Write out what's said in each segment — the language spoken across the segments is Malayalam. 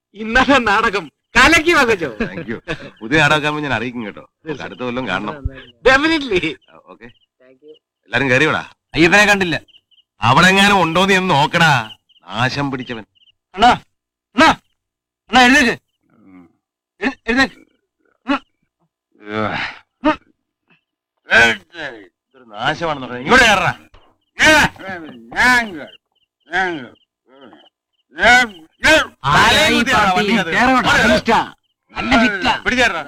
ഇന്നത്തെ നാടകം കലക്കി വകച്ചോ താങ്ക് യു പുതിയ നാടകമാകുമ്പോ ഞാൻ അറിയിക്കും കേട്ടോ നമുക്ക് അടുത്ത കൊല്ലം കാണണം ഡെഫിനറ്റ്ലി ഓക്കെ എല്ലാരും കയറിയോടാ അയ്യപ്പനെ കണ്ടില്ല അവിടെ എങ്ങാനും ഉണ്ടോന്ന് എന്ന് നോക്കടാ നാശം പിടിച്ചവൻ അണ്ണാ അണ്ണാ അണ്ണാ എഴുന്നേക്ക് എഴു- എഴുന്നേക്ക് ഇതൊരു നാശമാണെന്ന് പറഞ്ഞാൽ ഇങ്ങോട്ട് കയറാ നല്ല ഫിറ്റാ പിടിച്ചേറാ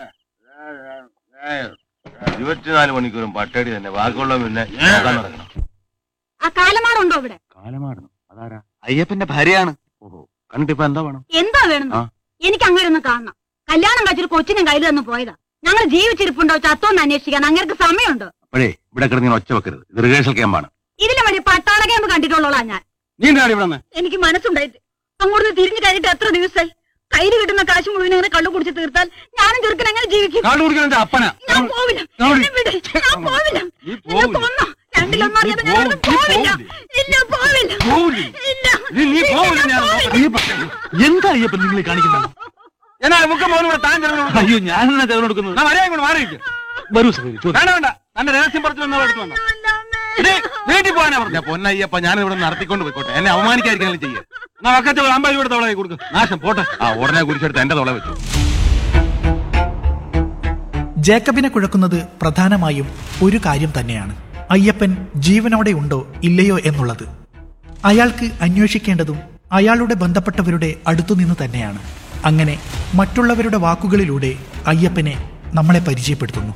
ഇരുപത്തിനാല് മണിക്കൂറും പട്ടടി തന്നെ ബാക്കിയുള്ള പിന്നെ നോക്കാൻ നടക്കണം ആ കാലമാടുണ്ടോ ഇവിടെ കാലമാടണം അതാരാ അയ്യപ്പന്റെ ഭാര്യയാണ് ഓഹോ കണ്ടിപ്പോ എന്താ വേണം എന്താ വേണം ആ. എനിക്ക് അങ്ങനെ ഒന്ന് കാണണം കല്യാണം കഴിച്ചൊരു കൊച്ചിനും കയ്യിൽ തന്നു പോയതാ ഞങ്ങൾ ജീവിച്ചിരിപ്പുണ്ടോ ചത്തോന്ന് അന്വേഷിക്കാൻ അങ്ങേർക്ക് സമയമുണ്ടോ അപ്പോഴേ ഇവിടെ കിടന്ന് ഇങ്ങനെ ഒച്ച വെക്കരുത് ഇത് റിഹേഴ്സൽ ക്യാമ്പാണ് ഇതിലും വലിയ പട്ടാള ക്യാമ്പ് കണ്ടിട്ടുള്ളോളാ ഞാൻ നീ എന്താടി ഇവിടെ വന്നേ? എനിക്ക് മനസ്സുണ്ടായിട്ട് അങ്ങോട്ട് തിരിഞ്ഞു കഴിഞ്ഞിട്ട് എത്ര ദിവസമായി കയ്യിൽ കിട്ടുന്ന കാശ് മുഴുവൻ അങ്ങനെ കള്ളു കുടിച്ച് തീർത്താൽ ഞാനും ചെറുക്കൻ എങ്ങനെ ജീവിക്കും കാട് കുടിക്കാൻ എന്റെ അപ്പനാ ഞാൻ പോവില്ല ഞാൻ എന്നെ വിട്. ഞാൻ പോവില്ല നീ എന്നെ പോവില്ല. കൊന്നോ രണ്ടിലൊന്നും അറിയാതെ ഞാൻ പോവില്ല. ഇവിടുന്ന് നീ പോവില്ല പോവില്ല. ഇല്ല പോവില്ല പോവില്ല. ഇല്ല നീ നീ പോവില്ല ഞാൻ എന്താ അയ്യപ്പൻ നിങ്ങൾ കാണിക്കുന്നത് എന്നാ മുക്ക മോനും കൂടെ താൻ ചെറുപ്പം അയ്യോ ഞാനെന്നാ ചെലവ് കൊടുക്കുന്നത് ഞാൻ വരെയും കൂടെ മാറിയിരിക്കും വരൂ സഹോദരി ചോദിച്ചു വേണ്ട വേണ്ട തന്റെ രഹസ്യം പറിച്ചു വന്നോ എടുത്തു വന്നോ അമ്മേ. വീട്ടിൽ പോകാനാ പറഞ്ഞു ഞാൻ പൊന്നയ്യപ്പ ഞാൻ ഇവിടെ നടത്തിക്കൊണ്ട് പോയിക്കോട്ടെ എന്നെ അവമാനിക്കാതിരിക്കാനും ചെയ്യുക എന്നാ വക്കത്തെ ഒരു അമ്പത് രൂപ തോളായി കൊടുക്കും നാശം പോട്ടെ ആ ഉടനെ കുരിശെടുത്ത് എന്റെ തൊള വെച്ചു ജേക്കബിനെ കുഴക്കുന്നത് പ്രധാനമായും ഒരു കാര്യം തന്നെയാണ് അയ്യപ്പൻ ജീവനോടെ ഉണ്ടോ ഇല്ലയോ എന്നുള്ളത് അയാൾക്ക് അന്വേഷിക്കേണ്ടതും അയാളുടെ ബന്ധപ്പെട്ടവരുടെ അടുത്തുനിന്ന് തന്നെയാണ് അങ്ങനെ മറ്റുള്ളവരുടെ വാക്കുകളിലൂടെ അയ്യപ്പനെ നമ്മളെ പരിചയപ്പെടുത്തുന്നു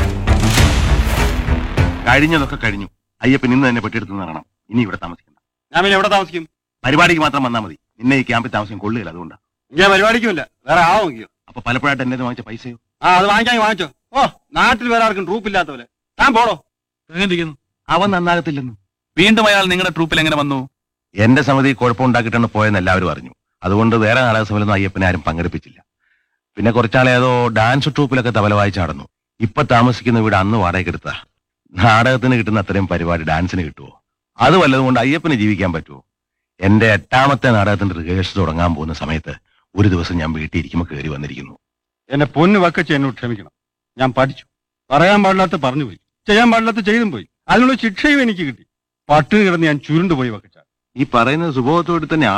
കഴിഞ്ഞതൊക്കെ കഴിഞ്ഞു അയ്യപ്പൻ ഇന്ന് തന്നെ പെട്ടിയെടുത്ത് നടണം ഇനി ഇവിടെ താമസിക്കണ്ട ഞാൻ പിന്നെ എവിടെ താമസിക്കും പരിപാടിക്ക് മാത്രം വന്നാൽ മതി നിന്നെ ഈ ക്യാമ്പിൽ താമസിക്കാൻ കൊള്ളുകയില്ല അതുകൊണ്ടാ ഞാൻ പരിപാടിക്കുമില്ല വേറെ ആളെ നോക്കിയോ അപ്പൊ പലപ്പോഴായിട്ട് എന്നെ വാങ്ങിച്ച പൈസയോ ആ അത് വാങ്ങിക്കാൻ വാങ്ങിച്ചോ ഓ നാട്ടിൽ വേറെ ആർക്കും ട്രൂപ്പ് ഇല്ലാത്ത പോലെ ഞാൻ പോടോ എങ്ങനെയിരിക്കുന്നു അവൻ നന്നാകത്തില്ലെന്ന് വീണ്ടും അയാൾ നിങ്ങളുടെ ട്രൂപ്പിൽ എങ്ങനെ വന്നു എന്റെ സമിതി കുഴപ്പമുണ്ടാക്കിയിട്ടാണ് പോയെന്ന് എല്ലാവരും അറിഞ്ഞു അതുകൊണ്ട് വേറെ നാടക സമിതിയൊന്നും അയ്യപ്പനെ ആരും പങ്കെടുപ്പിച്ചില്ല പിന്നെ കുറച്ചാളെ ഏതോ ഡാൻസ് ട്രൂപ്പിലൊക്കെ തബല വായിച്ച് നടന്നു ഇപ്പൊ താമസിക്കുന്ന വീട് അന്ന് വാടകയ്ക്ക് എടുത്ത നാടകത്തിന് കിട്ടുന്ന അത്രയും പരിപാടി ഡാൻസിന് കിട്ടുമോ അത് വല്ലതും കൊണ്ട് അയ്യപ്പന് ജീവിക്കാൻ പറ്റുമോ എന്റെ എട്ടാമത്തെ നാടകത്തിന്റെ റിഹേഴ്സൽ തുടങ്ങാൻ പോകുന്ന സമയത്ത് ഒരു ദിവസം ഞാൻ വീട്ടിൽ ഇരിക്കുമ്പോൾ കയറി വന്നിരിക്കുന്നു എന്നെ പൊന്ന് വക്കച്ച് എന്നോട് ക്ഷമിക്കണം ഞാൻ പഠിച്ചു പറയാൻ പാടില്ലാത്ത പറഞ്ഞു പോയി ചെയ്യാൻ പാടില്ലാത്ത ചെയ്തും പോയി അതിനുള്ള ശിക്ഷയും എനിക്ക് കിട്ടി പട്ടിണി കിടന്ന് ഞാൻ ചുരുണ്ടുപോയി വക്കച്ച ഈ പറയുന്ന സുബോധത്തോട് തന്നെ